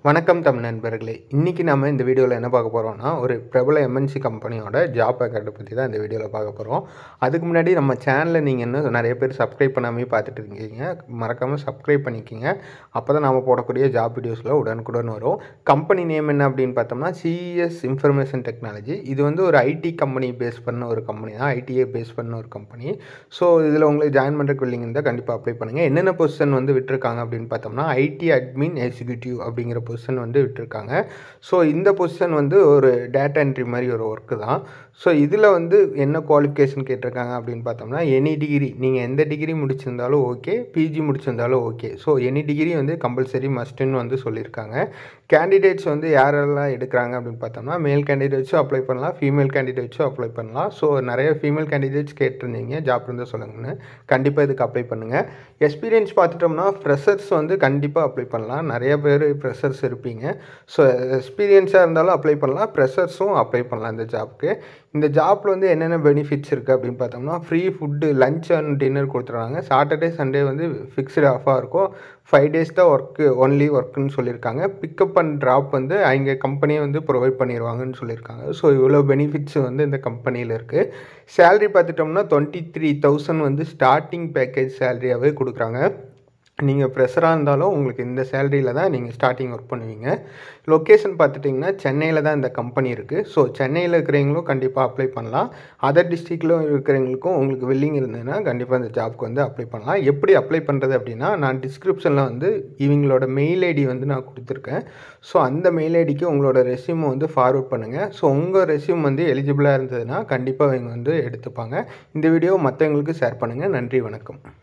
வணக்கம் தமிழ் நண்பர்களே இன்றைக்கி நம்ம இந்த வீடியோவில் என்ன பார்க்க போகிறோம்னா ஒரு பிரபல எம்என்சி கம்பெனியோட ஜாப் பேக்கெட்டை பற்றி தான் இந்த வீடியோவில் பார்க்க போகிறோம் அதுக்கு முன்னாடி நம்ம சேனலில் நீங்கள் இன்னும் நிறைய பேர் சப்ஸ்கிரைப் பண்ணாமே பார்த்துட்டு இருக்கீங்க மறக்காமல் சப்ஸ்கிரைப் பண்ணிக்கிங்க அப்போ தான் நம்ம போடக்கூடிய ஜாப் வீடியோஸில் உடனுக்குடன் வரும் கம்பெனி நேம் என்ன அப்படின்னு பார்த்தோம்னா சிஎஸ் இன்ஃபர்மேஷன் டெக்னாலஜி இது வந்து ஒரு ஐடி கம்பெனி பேஸ் பண்ண ஒரு கம்பெனி தான் ஐடியை பேஸ் பண்ண ஒரு கம்பெனி ஸோ இதில் உங்களுக்கு ஜாயின் பண்ணுறக்கு willing இருந்தால் கண்டிப்பாக அப்ளை பண்ணுங்கள் என்னென்ன பொசிஷன் வந்து விட்டுருக்காங்க அப்படின்னு பார்த்தோம்னா ஐடி அட்மின் எக்ஸிக்யூட்டிவ் அப்படிங்கிற பொசிஷன் வந்து விட்டுருக்காங்க ஸோ இந்த பொசிஷன் வந்து ஒரு டேட்டா என்ட்ரி மாதிரி ஒரு ஒர்க்கு தான் ஸோ இதில் வந்து என்ன குவாலிஃபிகேஷன் கேட்டிருக்காங்க அப்படின்னு பார்த்தோம்னா எனி டிகிரி நீங்கள் எந்த டிகிரி முடிச்சிருந்தாலும் ஓகே பிஜி முடிச்சிருந்தாலும் ஓகே ஸோ எனி டிகிரி வந்து கம்பல்சரி மஸ்ட்டுன்னு வந்து சொல்லியிருக்காங்க கேண்டிடேட்ஸ் வந்து யாரெல்லாம் எடுக்கிறாங்க அப்படின்னு பார்த்தோம்னா மேல் கேண்டிடேட்ஸும் அப்ளை பண்ணலாம் ஃபீமேல் கேண்டிடேட்ஸும் அப்ளை பண்ணலாம் ஸோ நிறைய ஃபீமேல் கேண்டிடேட்ஸ் கேட்டிருந்தீங்க ஜாப் இருந்தால் சொல்லுங்கன்னு கண்டிப்பாக இதுக்கு அப்ளை பண்ணுங்கள் எக்ஸ்பீரியன்ஸ் பார்த்துட்டோம்னா ஃப்ரெஷர்ஸ் வந்து கண்டிப்பாக அப்ளை பண்ணலாம் நிறைய பேர் ஃப்ரெஷர்ஸ் இருப்பீங்க ஸோ எக்ஸ்பீரியன்ஸாக இருந்தாலும் அப்ளை பண்ணலாம் ஃப்ரெஷர்ஸும் அப்ளை பண்ணலாம் இந்த ஜாப்க்கு இந்த ஜாப்பில் வந்து என்னென்ன பெனிஃபிட்ஸ் இருக்குது அப்படின்னு பார்த்தோம்னா free food lunch and dinner கொடுத்துருவாங்க சாட்டர்டே சண்டே வந்து ஃபிக்ஸ்டு ஆஃபாக இருக்கும் ஃபைவ் டேஸ் தான் ஒர்க்கு ஒன்லி ஒர்க்குன்னு சொல்லியிருக்காங்க பிக்கப் அண்ட் ட்ராப் வந்து அவங்க கம்பெனியே வந்து ப்ரொவைட் பண்ணிடுவாங்கன்னு சொல்லியிருக்காங்க ஸோ இவ்வளோ பெனிஃபிட்ஸ் வந்து இந்த கம்பெனியில் இருக்குது சேலரி பார்த்துட்டோம்னா டுவெண்ட்டி த்ரீ தௌசண்ட் வந்து ஸ்டார்டிங் பேக்கேஜ் சேலரியாகவே கொடுக்குறாங்க நீங்கள் ப்ரெஷராக இருந்தாலும் உங்களுக்கு இந்த சேலரியில் தான் நீங்கள் ஸ்டார்டிங் ஒர்க் பண்ணுவீங்க லொக்கேஷன் பார்த்துட்டிங்கன்னா சென்னையில் தான் இந்த கம்பெனி இருக்குது ஸோ சென்னையில் இருக்கிறவங்களும் கண்டிப்பாக அப்ளை பண்ணலாம் அதர் டிஸ்ட்ரிக்டில் இருக்கிறவங்களுக்கும் உங்களுக்கு வில்லிங் இருந்ததுன்னா கண்டிப்பாக இந்த ஜாப்க்கு வந்து அப்ளை பண்ணலாம் எப்படி அப்ளை பண்ணுறது அப்படின்னா நான் டிஸ்கிரிப்ஷனில் வந்து இவங்களோட மெயில் ஐடி வந்து நான் கொடுத்துருக்கேன் ஸோ அந்த மெயில் ஐடிக்கு உங்களோட ரெஸ்யூமை வந்து ஃபார்வர்ட் பண்ணுங்கள் ஸோ உங்கள் ரெஸ்யூம் வந்து எலிஜிபிளாக இருந்ததுன்னா கண்டிப்பாக இவங்க வந்து எடுத்துப்பாங்க இந்த வீடியோ மற்றவங்களுக்கு ஷேர் பண்ணுங்கள் நன்றி வணக்கம்